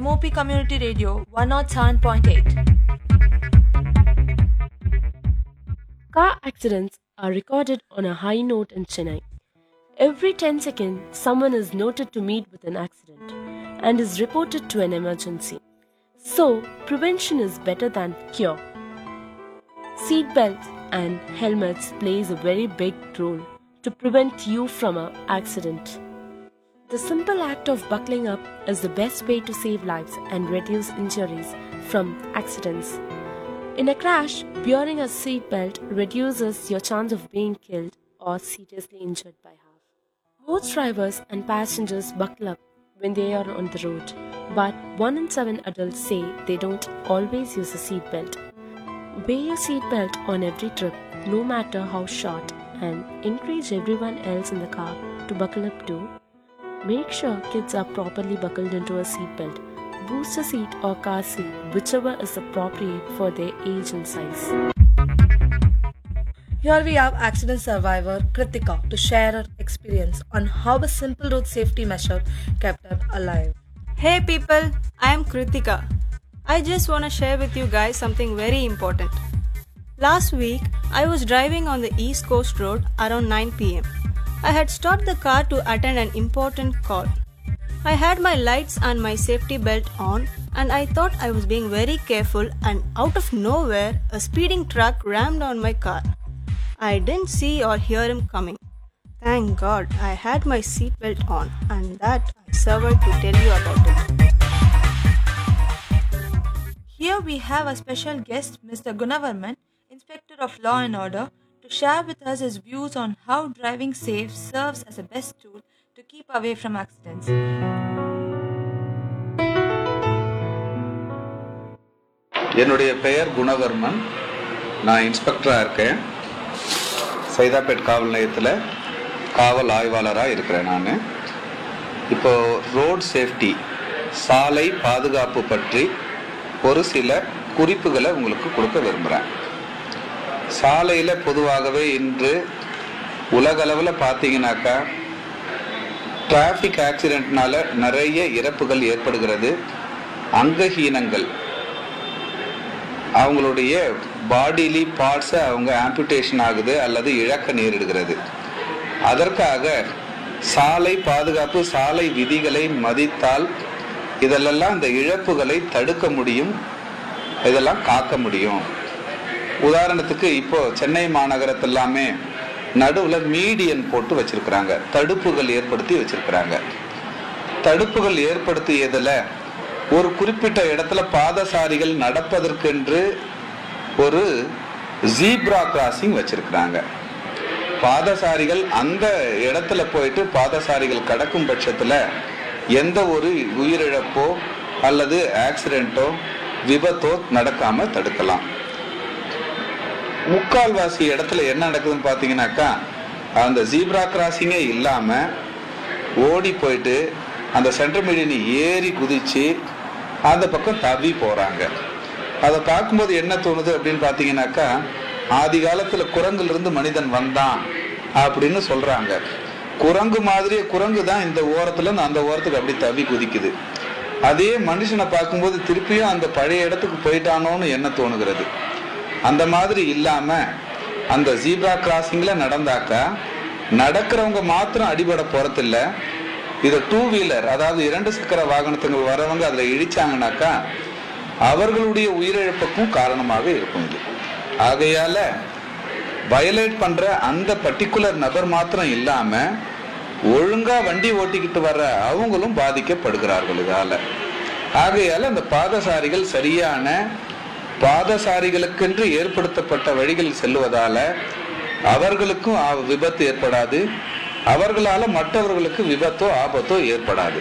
MOP Community Radio 107.8. Car accidents are recorded on a high note in Chennai. Every 10 seconds, someone is noted to meet with an accident and is reported to an emergency. So, prevention is better than cure. Seatbelts and helmets plays a very big role to prevent you from an accident. The simple act of buckling up is the best way to save lives and reduce injuries from accidents. In a crash, wearing a seatbelt reduces your chance of being killed or seriously injured by half. Most drivers and passengers buckle up when they are on the road, but 1 in 7 adults say they don't always use a seatbelt. Wear your seatbelt on every trip, no matter how short, and encourage everyone else in the car to buckle up too. Make sure kids are properly buckled into a seatbelt. Booster seat or car seat, whichever is appropriate for their age and size. Here we have accident survivor Kritika to share her experience on how a simple road safety measure kept her alive. Hey people, I am Kritika. I just want to share with you guys something very important. Last week, I was driving on the East Coast Road around 9 pm. I had stopped the car to attend an important call. I had my lights and my safety belt on, and I thought I was being very careful, and out of nowhere, a speeding truck rammed on my car. I didn't see or hear him coming. Thank God I had my seatbelt on, and that I survived to tell you about it. Here we have a special guest, Mr. Gunavarman, Inspector of Law and Order, to share with us his views on how driving safe serves as a best tool to keep away from accidents. என்னுடைய பெயர் குணவர்மன் நான் இன்ஸ்பெக்டராக இருக்கேன் சைதாப்பேட் காவல் நிலையத்தில் காவல் ஆய்வாளராக இருக்கிறேன் நான் இப்போ ரோட் சேஃப்டி சாலை பாதுகாப்பு பற்றி ஒரு சில குறிப்புகளை உங்களுக்கு கொடுக்க விரும்புகிறேன் சாலையில் பொதுவாகவே இன்று உலகளவில் பார்த்தீங்கன்னாக்கா டிராஃபிக் ஆக்சிடென்ட்னால நிறைய இறப்புகள் ஏற்படுகிறது அங்கஹீனங்கள் அவங்களுடைய பாடிலி பார்ட்ஸை அவங்க ஆம்புடேஷன் ஆகுது அல்லது இழக்க நேரிடுகிறது அதற்காக சாலை பாதுகாப்பு சாலை விதிகளை மதித்தால் இதெல்லாம் இந்த இழப்புகளை தடுக்க முடியும் இதெல்லாம் காக்க முடியும் உதாரணத்துக்கு இப்போ சென்னை மாநகரத்தில் எல்லாமே நடுவில் மீடியன் போட்டு வச்சிருக்கிறாங்க தடுப்புகள் ஏற்படுத்தி வச்சிருக்கிறாங்க தடுப்புகள் ஏற்படுத்தியதில் ஒரு குறிப்பிட்ட இடத்துல பாதசாரிகள் நடப்பதற்கென்று ஒரு ஜீப்ரா கிராசிங் வச்சிருக்கிறாங்க பாதசாரிகள் அந்த இடத்துல போயிட்டு பாதசாரிகள் கடக்கும் பட்சத்தில் எந்த ஒரு உயிரிழப்போ அல்லது ஆக்சிடென்ட்டோ விபத்தோ நடக்காம தடுக்கலாம் முக்கால்வாசி இடத்துல என்ன நடக்குதுன்னு பார்த்தீங்கன்னாக்கா அந்த ஜீப்ரா கிராசிங்கே இல்லாமல் ஓடி போயிட்டு அந்த சென்டர் மீடியன் ஏறி குதிச்சு அந்த பக்கம் தவி போகிறாங்க அதை பார்க்கும்போது என்ன தோணுது அப்படின்னு பார்த்தீங்கன்னாக்கா ஆதி காலத்தில் குரங்குலேருந்து மனிதன் வந்தான் அப்படின்னு சொல்கிறாங்க குரங்கு மாதிரியே குரங்கு தான் இந்த ஓரத்துல இருந்து அந்த ஓரத்துக்கு அப்படி தவி குதிக்குது அதே மனுஷனை பார்க்கும்போது திருப்பியும் அந்த பழைய இடத்துக்கு போயிட்டானோன்னு என்ன தோணுகிறது அந்த மாதிரி இல்லாம அந்த ஜீப்ரா கிராசிங்ல நடந்தாக்கா நடக்கிறவங்க மாத்திரம் அடிபட போறதில்ல இதை டூ வீலர் அதாவது இரண்டு சக்கர வாகனத்துக்கு வரவங்க அதில் இடிச்சாங்கனாக்கா அவர்களுடைய உயிரிழப்புக்கும் காரணமாக இருக்கும் இது ஆகையால வயலேட் பண்ற அந்த பர்டிகுலர் நபர் மாத்திரம் இல்லாம ஒழுங்கா வண்டி ஓட்டிக்கிட்டு வர்ற அவங்களும் பாதிக்கப்படுகிறார்கள் இதால ஆகையால அந்த பாதசாரிகள் சரியான பாதசாரிகளுக்கென்று ஏற்படுத்தப்பட்ட வழிகளில் செல்லுவதால அவர்களுக்கும் ஆ- விபத்து ஏற்படாது அவர்களால மற்றவர்களுக்கு விபத்தோ ஆபத்தோ ஏற்படாது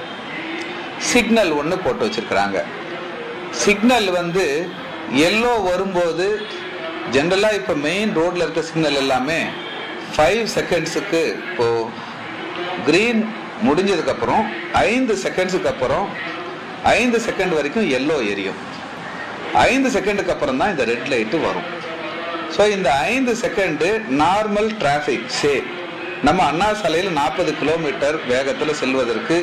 சிக்னல் ஒன்று போட்டு வச்சிருக்கிறாங்க சிக்னல் வந்து எல்லோ வரும்போது ஜென்ரலாக இப்போ மெயின் ரோட்ல இருக்க சிக்னல் எல்லாமே ஃபைவ் செகண்ட்ஸுக்கு இப்போ கிரீன் முடிஞ்சதுக்கப்புறம் ஐந்து செகண்ட்ஸுக்கு அப்புறம் ஐந்து செகண்ட் வரைக்கும் எல்லோ எரியும் ஐந்து செகண்டுக்கு அப்புறம் தான் இந்த ரெட் லைட்டு வரும் ஸோ இந்த ஐந்து செகண்டு நார்மல் டிராஃபிக் சே நம்ம அண்ணா சாலையில் நாற்பது கிலோமீட்டர் வேகத்தில் செல்வதற்கு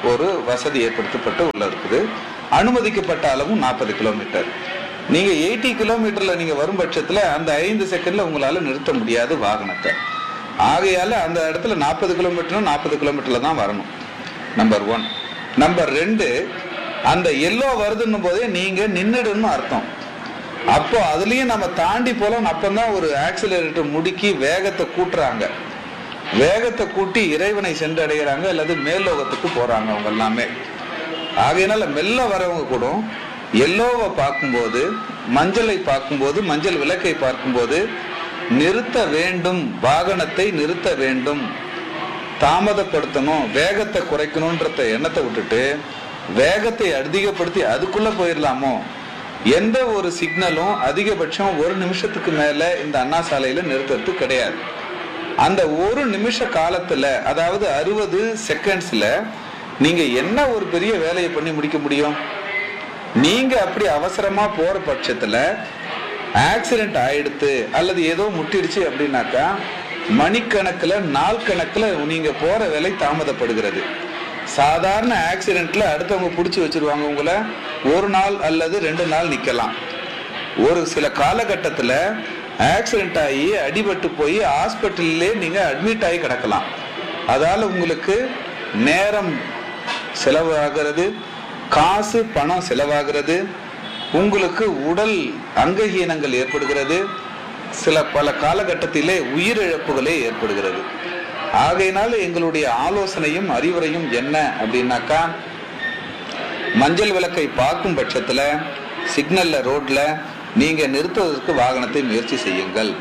ஒரு வசதி ஏற்படுத்தப்பட்டு உள்ள இருக்குது அனுமதிக்கப்பட்ட அளவும் நாற்பது கிலோமீட்டர் நீங்க எயிட்டி கிலோமீட்டர்ல நீங்க வரும் பட்சத்துல அந்த ஐந்து செகண்ட்ல உங்களால நிறுத்த முடியாது வாகனத்தை ஆகையால அந்த இடத்துல நாற்பது கிலோமீட்டரும் நாற்பது கிலோமீட்டர்ல தான் வரணும் நம்பர் ஒன் நம்பர் ரெண்டு அந்த எல்லோ வருதுன்னும் போதே நீங்க நின்னுடுன்னு அர்த்தம் அப்போ அதுலயும் நம்ம தாண்டி போலாம் அப்பதான் ஒரு ஆக்சிலரேட்டர் முடுக்கி வேகத்தை கூட்டுறாங்க வேகத்தை கூட்டி இறைவனை சென்றடைகிறாங்க அல்லது மேல்லோகத்துக்கு போறாங்க அவங்க எல்லாமே ஆகையினால மெல்ல வரவங்க கூட எல்லோவை பார்க்கும்போது மஞ்சளை பார்க்கும்போது மஞ்சள் விளக்கை பார்க்கும்போது நிறுத்த வேண்டும் வாகனத்தை நிறுத்த வேண்டும் தாமதப்படுத்தணும் வேகத்தை குறைக்கணும்ன்றத எண்ணத்தை விட்டுட்டு வேகத்தை அதிகப்படுத்தி அதுக்குள்ள போயிடலாமோ எந்த ஒரு சிக்னலும் அதிகபட்சம் ஒரு நிமிஷத்துக்கு மேல இந்த அண்ணா சாலையில நிறுத்துறது கிடையாது அந்த ஒரு நிமிஷ காலத்துல அதாவது அறுபது செகண்ட்ஸ்ல நீங்க என்ன ஒரு பெரிய வேலையை பண்ணி முடிக்க முடியும் நீங்க அப்படி அவசரமா போற பட்சத்துல ஆக்சிடென்ட் ஆயிடுத்து அல்லது ஏதோ முட்டிடுச்சு அப்படின்னாக்கா மணிக்கணக்குல நாள் கணக்குல நீங்க போற வேலை தாமதப்படுகிறது சாதாரண ஆக்சிடென்ட்ல அடுத்தவங்க பிடிச்சி வச்சிருவாங்க உங்களை ஒரு நாள் அல்லது ரெண்டு நாள் நிக்கலாம் ஒரு சில காலகட்டத்தில் ஆக்சிடென்ட் ஆகி அடிபட்டு போய் ஹாஸ்பிட்டல்லே நீங்க அட்மிட் ஆகி கிடக்கலாம் அதால உங்களுக்கு நேரம் செலவாகிறது காசு பணம் செலவாகிறது உங்களுக்கு உடல் அங்கஹீனங்கள் ஏற்படுகிறது சில பல காலகட்டத்திலே உயிரிழப்புகளே ஏற்படுகிறது ஆகையினால எங்களுடைய ஆலோசனையும் அறிவுரையும் என்ன அப்படின்னாக்கா மஞ்சள் விளக்கை பார்க்கும் பட்சத்துல சிக்னல்ல ரோட்ல நீங்க நிறுத்துவதற்கு வாகனத்தை முயற்சி செய்யுங்கள்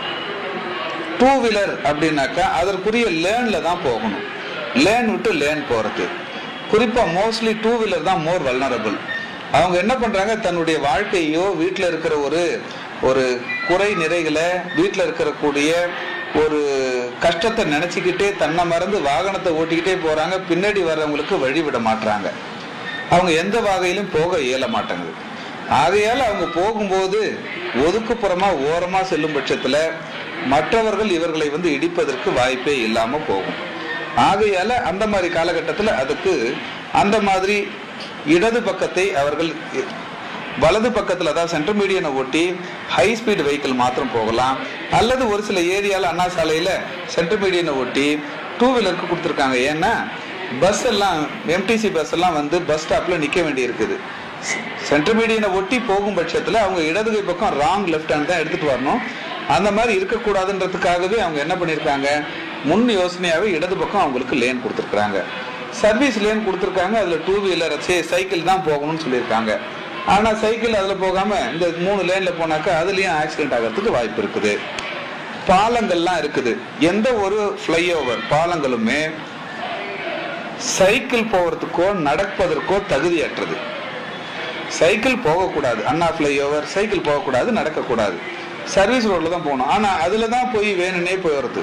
டூ வீலர் அப்படின்னாக்கா அதற்குரிய லேன்ல தான் போகணும் லேன் விட்டு லேன் போறது குறிப்பா மோஸ்ட்லி டூ வீலர் தான் மோர் வல்னரபிள் அவங்க என்ன பண்றாங்க தன்னுடைய வாழ்க்கையோ வீட்டில் இருக்கிற ஒரு ஒரு குறை நிறைகளை வீட்டில் இருக்கக்கூடிய ஒரு கஷ்டத்தை நினைச்சுக்கிட்டே தன்னை மறந்து வாகனத்தை ஓட்டிக்கிட்டே போறாங்க பின்னாடி வர்றவங்களுக்கு வழி விட மாட்டாங்க அவங்க எந்த வகையிலும் போக இயல மாட்டாங்க ஆகையால அவங்க போகும்போது ஒதுக்குப்புறமா ஓரமா செல்லும் பட்சத்துல மற்றவர்கள் இவர்களை வந்து இடிப்பதற்கு வாய்ப்பே இல்லாம போகும் ஆகையால அந்த மாதிரி காலகட்டத்துல அதுக்கு அந்த மாதிரி இடது பக்கத்தை அவர்கள் இ- வலது பக்கத்துல அதாவது சென்ட்ரல் மீடியனை ஒட்டி ஹை ஸ்பீட் வெஹிக்கிள் மாத்திரம் போகலாம் அல்லது ஒரு சில ஏரியால அண்ணா சாலையில சென்ட்ரல் மீடியனை ஒட்டி டூ வீலருக்கு கொடுத்துருக்காங்க ஏன்னா பஸ் எல்லாம் எம்டிசி பஸ் எல்லாம் வந்து பஸ் ஸ்டாப்ல நிக்க வேண்டி இருக்குது சென்ட்ரல் மீடியனை ஒட்டி போகும் பட்சத்துல அவங்க இடது கை பக்கம் ராங் லெஃப்ட் ஹேண்ட் தான் எடுத்துட்டு வரணும் அந்த மாதிரி இருக்கக்கூடாதுன்றதுக்காகவே அவங்க என்ன பண்ணியிருக்காங்க முன் யோசனையாவே இடது பக்கம் அவங்களுக்கு லேன் கொடுத்துருக்காங்க சர்வீஸ் லேன் கொடுத்துருக்காங்க அதுல டூ வீலர் சைக்கிள் தான் போகணும்னு சொல்லியிருக்காங்க ஆனா சைக்கிள் அதுல போகாம இந்த மூணு லேன்ல போனாக்கா அதுலயும் ஆக்சிடென்ட் ஆகிறதுக்கு வாய்ப்பு இருக்குது பாலங்கள்லாம் இருக்குது எந்த ஒரு ஃப்ளைஓவர் பாலங்களுமே சைக்கிள் போவதற்கோ நடப்பதற்கோ தகுதியற்றது சைக்கிள் போகக்கூடாது அண்ணா ஃப்ளைஓவர் சைக்கிள் போகக்கூடாது நடக்கக்கூடாது சர்வீஸ் ரோட்ல தான் போகணும் ஆனா அதுல தான் போய் வேணும்னே போய் வருது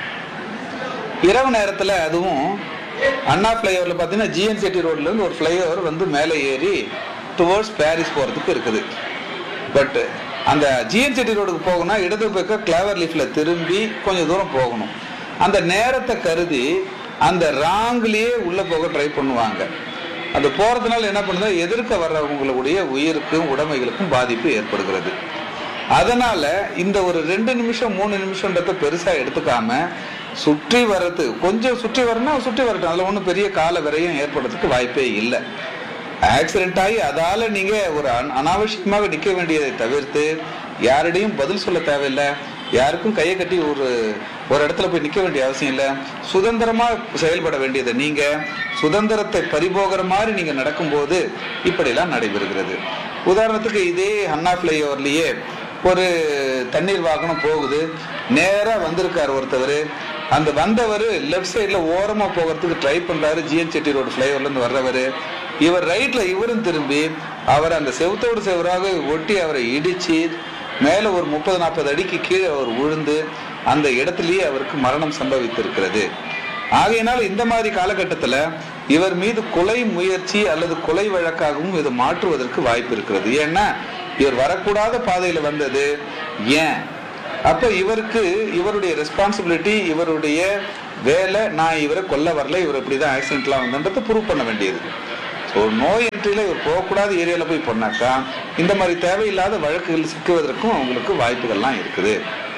இரவு நேரத்துல அதுவும் அண்ணா ஃப்ளைஓவர்ல பாத்தீங்கன்னா ஜிஎன் செட்டி ரோட்ல இருந்து ஒரு ஃப்ளைஓவர் வந்து மேலே ஏறி டுவர்ட்ஸ் பாரிஸ் போறதுக்கு இருக்குது பட் அந்த ஜிஎன் செட்டி ரோடுக்கு போகணும்னா இடது பக்கம் கிளவர் லீஃப்ல திரும்பி கொஞ்சம் தூரம் போகணும் அந்த நேரத்தை கருதி அந்த ராங்லயே உள்ள போக ட்ரை பண்ணுவாங்க அது போறதுனால என்ன பண்ணுது எதிர்க்க வர்றவங்களுடைய உயிருக்கும் உடைமைகளுக்கும் பாதிப்பு ஏற்படுகிறது அதனால இந்த ஒரு ரெண்டு நிமிஷம் மூணு நிமிஷம்ன்றத பெருசா எடுத்துக்காம சுற்றி வர்றது கொஞ்சம் சுற்றி வரணும் சுற்றி வரட்டும் அதுல ஒன்றும் பெரிய கால விரயம் ஏற்படுறதுக்கு வாய்ப்பே இல்லை ஆக்சிடென்ட் ஆகி அதால நீங்க ஒரு அன- அனாவசியமாக நிக்க வேண்டியதை தவிர்த்து யாரிடையும் பதில் சொல்ல தேவையில்லை யாருக்கும் கையை கட்டி ஒரு ஒரு இடத்துல போய் நிக்க வேண்டிய அவசியம் இல்லை சுதந்திரமா செயல்பட வேண்டியது நீங்க சுதந்திரத்தை பறிபோகிற மாதிரி நீங்க நடக்கும்போது இப்படிலாம் நடைபெறுகிறது உதாரணத்துக்கு இதே அண்ணா ஃப்ளைஓவர்லயே ஒரு தண்ணீர் வாகனம் போகுது நேரா வந்திருக்காரு ஒருத்தவர் அந்த வந்தவர் லெஃப்ட் சைடுல ஓரமா போகிறதுக்கு ட்ரை பண்றாரு ஜிஎன் செட்டி ரோடு ஃப்ளைஓவர்ல இருந்து வர்றவர் இவர் ரைட்ல இவரும் திரும்பி அவர் அந்த செவுத்தோடு செவராக ஒட்டி அவரை இடிச்சு மேல ஒரு முப்பது நாற்பது அடிக்கு கீழே அவர் விழுந்து அந்த இடத்திலேயே அவருக்கு மரணம் சம்பவித்திருக்கிறது ஆகையினால் இந்த மாதிரி காலகட்டத்துல இவர் மீது கொலை முயற்சி அல்லது கொலை வழக்காகவும் இது மாற்றுவதற்கு வாய்ப்பு இருக்கிறது ஏன்னா இவர் வரக்கூடாத பாதையில வந்தது ஏன் அப்போ இவருக்கு இவருடைய ரெஸ்பான்சிபிலிட்டி இவருடைய வேலை நான் இவரை கொல்ல வரல இவர் இப்படி தான் ஆக்சிடென்ட்லாம் வந்துன்றதை ப்ரூவ் பண்ண வேண்டியது ஸோ நோய் என்ட்ரியில் இவர் போகக்கூடாத ஏரியாவில் போய் பண்ணாக்கா இந்த மாதிரி தேவையில்லாத வழக்குகள் சிக்குவதற்கும் அவங்களுக்கு வாய்ப்புகள்லாம் இருக்குது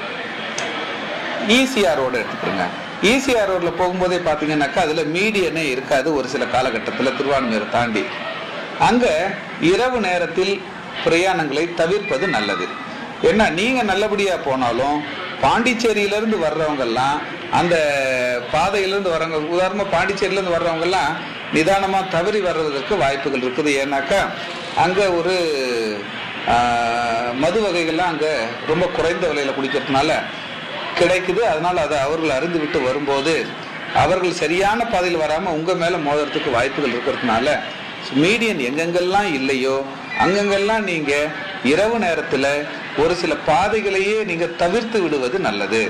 ஈசிஆர் ரோடு எடுத்துக்கிறோங்க ஈசிஆர் ரோட்ல போகும்போதே பார்த்தீங்கன்னாக்கா அதில் மீடியனே இருக்காது ஒரு சில காலகட்டத்தில் திருவான்மையூரை தாண்டி அங்க இரவு நேரத்தில் பிரயாணங்களை தவிர்ப்பது நல்லது ஏன்னா நீங்க நல்லபடியா போனாலும் பாண்டிச்சேரியிலிருந்து வர்றவங்கெல்லாம் அந்த பாதையிலிருந்து வர்றவங்க உதாரணமா பாண்டிச்சேரியிலிருந்து வர்றவங்கெல்லாம் நிதானமா தவறி வர்றதற்கு வாய்ப்புகள் இருக்குது ஏன்னாக்கா அங்க ஒரு ஆஹ், மது வகைகள்லாம் அங்க ரொம்ப குறைந்த விலையில குடிக்கிறதுனால கிடைக்குது அதனால அதை அவர்கள் அறிந்து விட்டு வரும்போது அவர்கள் சரியான பாதையில் வராம உங்க மேல மோதுறதுக்கு வாய்ப்புகள் இருக்கிறதுனால மீடியன் எங்கெங்கெல்லாம் இல்லையோ அங்கங்கெல்லாம் நீங்க இரவு நேரத்துல ஒரு சில பாதைகளையே நீங்க தவிர்த்து விடுவது நல்லது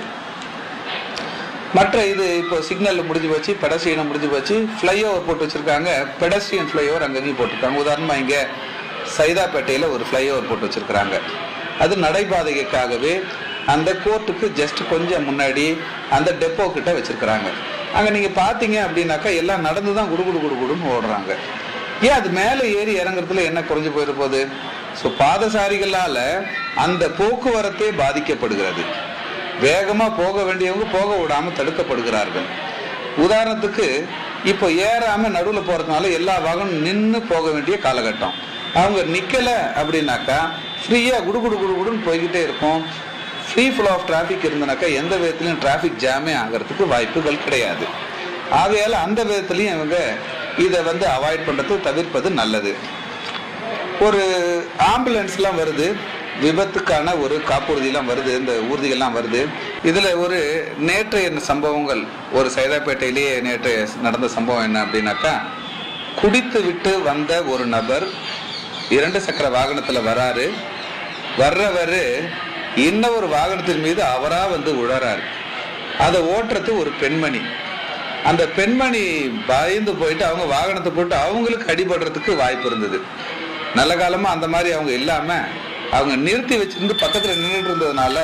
மற்ற இது இப்போ சிக்னல் முடிஞ்சு போச்சு பெடஸ்ட்ரியனை முடிஞ்சு போச்சு ஃப்ளைஓவர் போட்டு வச்சிருக்காங்க பெடஸ்ட்ரியன் ஃப்ளைஓவர் அங்கங்கேயும் போட்டிருக்காங்க உதாரணமா இங்க சைதாப்பேட்டையில ஒரு ஃப்ளைஓவர் போட்டு வச்சிருக்கிறாங்க அது நடைபாதைக்காகவே அந்த கோர்ட்டுக்கு ஜஸ்ட் கொஞ்சம் முன்னாடி அந்த டெப்போ கிட்ட வச்சிருக்கிறாங்க அங்க நீங்க பாத்தீங்க அப்படின்னாக்கா எல்லாம் நடந்து தான் குடு குடு குடு குடுன்னு ஓடுறாங்க ஏன் அது மேலே ஏறி இறங்குறதுல என்ன குறைஞ்சு போயிட போகுது ஸோ பாதசாரிகளால அந்த போக்குவரத்தே பாதிக்கப்படுகிறது வேகமா போக வேண்டியவங்க போக விடாம தடுக்கப்படுகிறார்கள் உதாரணத்துக்கு இப்போ ஏறாம நடுவுல போறதுனால எல்லா வாகனம் நின்று போக வேண்டிய காலகட்டம் அவங்க நிக்கல அப்படின்னாக்கா ஃப்ரீயா குடு குடு குடு குடுன்னு போய்கிட்டே இருக்கும் ஃப்ரீ ஃப்ளோ ஆஃப் டிராஃபிக் இருந்தனாக்கா எந்த விதத்திலையும் டிராஃபிக் ஜாமே ஆகிறதுக்கு வாய்ப்புகள் கிடையாது ஆகையால அந்த விதத்திலையும் இவங்க இதை வந்து அவாய்ட் பண்றது தவிர்ப்பது நல்லது ஒரு ஆம்புலன்ஸ்லாம் வருது விபத்துக்கான ஒரு காப்புறுதியெல்லாம் வருது இந்த ஊர்திகள்லாம் வருது இதுல ஒரு நேற்றைய சம்பவங்கள் ஒரு சைதாப்பேட்டையிலேயே நேற்று நடந்த சம்பவம் என்ன அப்படின்னாக்கா குடித்து விட்டு வந்த ஒரு நபர் இரண்டு சக்கர வாகனத்துல வராரு வர்றவரு இன்னொரு வாகனத்தின் மீது அவரா வந்து உழறாரு அதை ஓட்டுறது ஒரு பெண்மணி அந்த பெண்மணி பயந்து போயிட்டு அவங்க வாகனத்தை போட்டு அவங்களுக்கு அடிபடுறதுக்கு வாய்ப்பு இருந்தது நல்ல காலமா அந்த மாதிரி அவங்க இல்லாம அவங்க நிறுத்தி வச்சிருந்து பக்கத்துல நின்றுட்டு இருந்ததுனால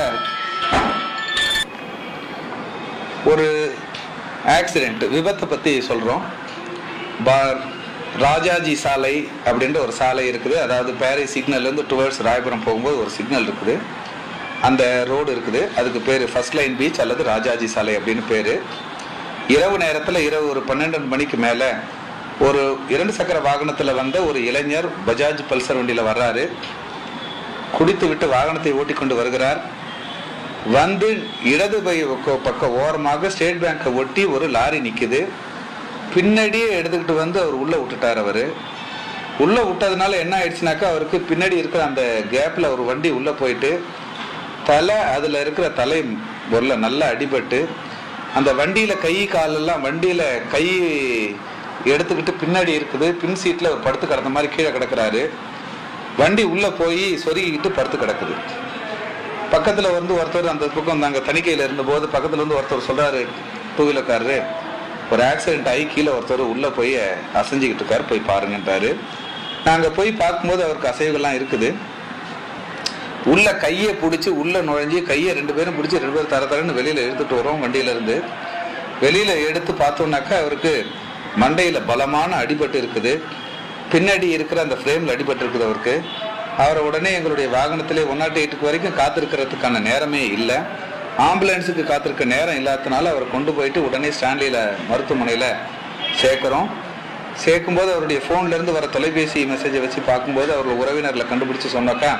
ஒரு ஆக்சிடென்ட் விபத்தை பத்தி சொல்றோம் பார் ராஜாஜி சாலை அப்படின்ற ஒரு சாலை இருக்குது அதாவது பாரிஸ் சிக்னல்ல இருந்து டுவர்ட்ஸ் ராயபுரம் போகும்போது ஒரு சிக்னல் இருக்குது அந்த ரோடு இருக்குது அதுக்கு பேர் ஃபர்ஸ்ட் லைன் பீச் அல்லது ராஜாஜி சாலை அப்படின்னு பேரு இரவு நேரத்தில் இரவு ஒரு பன்னெண்டு மணிக்கு மேலே ஒரு இரண்டு சக்கர வாகனத்தில் வந்த ஒரு இளைஞர் பஜாஜ் பல்சர் வண்டியில் வர்றாரு குடித்து விட்டு வாகனத்தை ஓட்டிக்கொண்டு வருகிறார் வந்து இடது பை பக்க- பக்க ஓரமாக ஸ்டேட் பேங்கை ஒட்டி ஒரு லாரி நிக்குது பின்னாடியே எடுத்துக்கிட்டு வந்து அவர் உள்ள விட்டுட்டார் அவரு உள்ள விட்டதுனால என்ன ஆயிடுச்சுனாக்கா அவருக்கு பின்னாடி இருக்கிற அந்த கேப்ல ஒரு வண்டி உள்ள போயிட்டு தலை அதுல இருக்கிற தலை பொருள நல்லா அடிபட்டு அந்த வண்டியில கை காலெல்லாம் வண்டியில கை எடுத்துக்கிட்டு பின்னாடி இருக்குது பின் சீட்ல ஒரு படுத்து கிடந்த மாதிரி கீழே கிடக்குறாரு வண்டி உள்ள போய் சொருகிக்கிட்டு படுத்து கிடக்குது பக்கத்துல வந்து ஒருத்தர் அந்த பக்கம் நாங்க தணிக்கையில இருந்தபோது பக்கத்துல வந்து ஒருத்தர் சொல்றாரு டூ வீலர்காரரு ஒரு ஆக்சிடென்ட் ஆகி கீழே ஒருத்தர் உள்ள போய் அசைஞ்சுக்கிட்டு இருக்காரு போய் பாருங்கன்றாரு நாங்க போய் பார்க்கும்போது அவருக்கு அசைவுகள்லாம் இருக்குது உள்ள கையை பிடிச்சி உள்ள நுழைஞ்சு கையை ரெண்டு பேரும் பிடிச்சி ரெண்டு பேரும் தர தரன்னு வெளியில எடுத்துட்டு வரோம் வண்டியில இருந்து வெளியில எடுத்து பார்த்தோம்னாக்கா அவருக்கு மண்டையில பலமான அடிபட்டு இருக்குது பின்னாடி இருக்கிற அந்த ஃப்ரேம்ல அடிபட்டு இருக்குது அவருக்கு அவரை உடனே எங்களுடைய வாகனத்திலே ஒன் நாட் எயிட்டுக்கு வரைக்கும் காத்திருக்கிறதுக்கான நேரமே இல்லை ஆம்புலன்ஸுக்கு காத்திருக்க நேரம் இல்லாதனால அவரை கொண்டு போயிட்டு உடனே ஸ்டான்லியில மருத்துவமனையில சேர்க்கிறோம் சேர்க்கும்போது அவருடைய ஃபோன்ல இருந்து வர தொலைபேசி மெசேஜை வச்சு பார்க்கும்போது அவர் உறவினர்களை கண்டுபிடிச்சு சொன்னாக்கா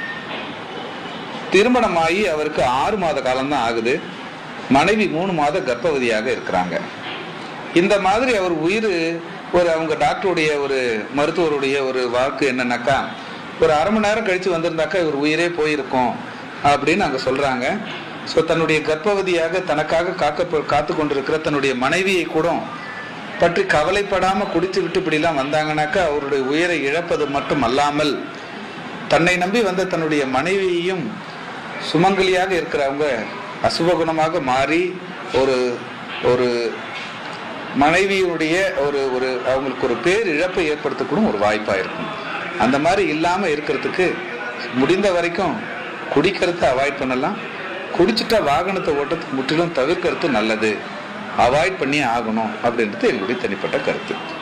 திருமணமாகி அவருக்கு ஆறு மாத காலம்தான் ஆகுது மனைவி மூணு மாத கர்ப்பவதியாக இருக்கிறாங்க இந்த மாதிரி அவர் உயிர் ஒரு அவங்க டாக்டருடைய ஒரு மருத்துவருடைய ஒரு வாக்கு என்னன்னாக்கா ஒரு அரை மணி நேரம் கழிச்சு வந்திருந்தாக்கா இவர் உயிரே போயிருக்கும் அப்படின்னு அங்க சொல்றாங்க ஸோ தன்னுடைய கர்ப்பவதியாக தனக்காக காக்க காத்து கொண்டிருக்கிற தன்னுடைய மனைவியை கூட பற்றி கவலைப்படாம குடித்து விட்டு இப்படிலாம் வந்தாங்கன்னாக்கா அவருடைய உயிரை இழப்பது மட்டும் அல்லாமல் தன்னை நம்பி வந்த தன்னுடைய மனைவியையும் சுமங்கலியாக இருக்கிறவங்க அசுபகுணமாக மாறி ஒரு ஒரு மனைவியினுடைய ஒரு ஒரு அவங்களுக்கு ஒரு பேர் இழப்பை ஏற்படுத்தக்கூடும் ஒரு வாய்ப்பா இருக்கும் அந்த மாதிரி இல்லாம இருக்கிறதுக்கு முடிந்த வரைக்கும் குடிக்கிறத அவாய்ட் பண்ணலாம் குடிச்சிட்டா வாகனத்தை ஓட்டத்துக்கு முற்றிலும் தவிர்க்கிறது நல்லது அவாய்ட் பண்ணி ஆகணும் அப்படின்றது என்னுடைய தனிப்பட்ட கருத்து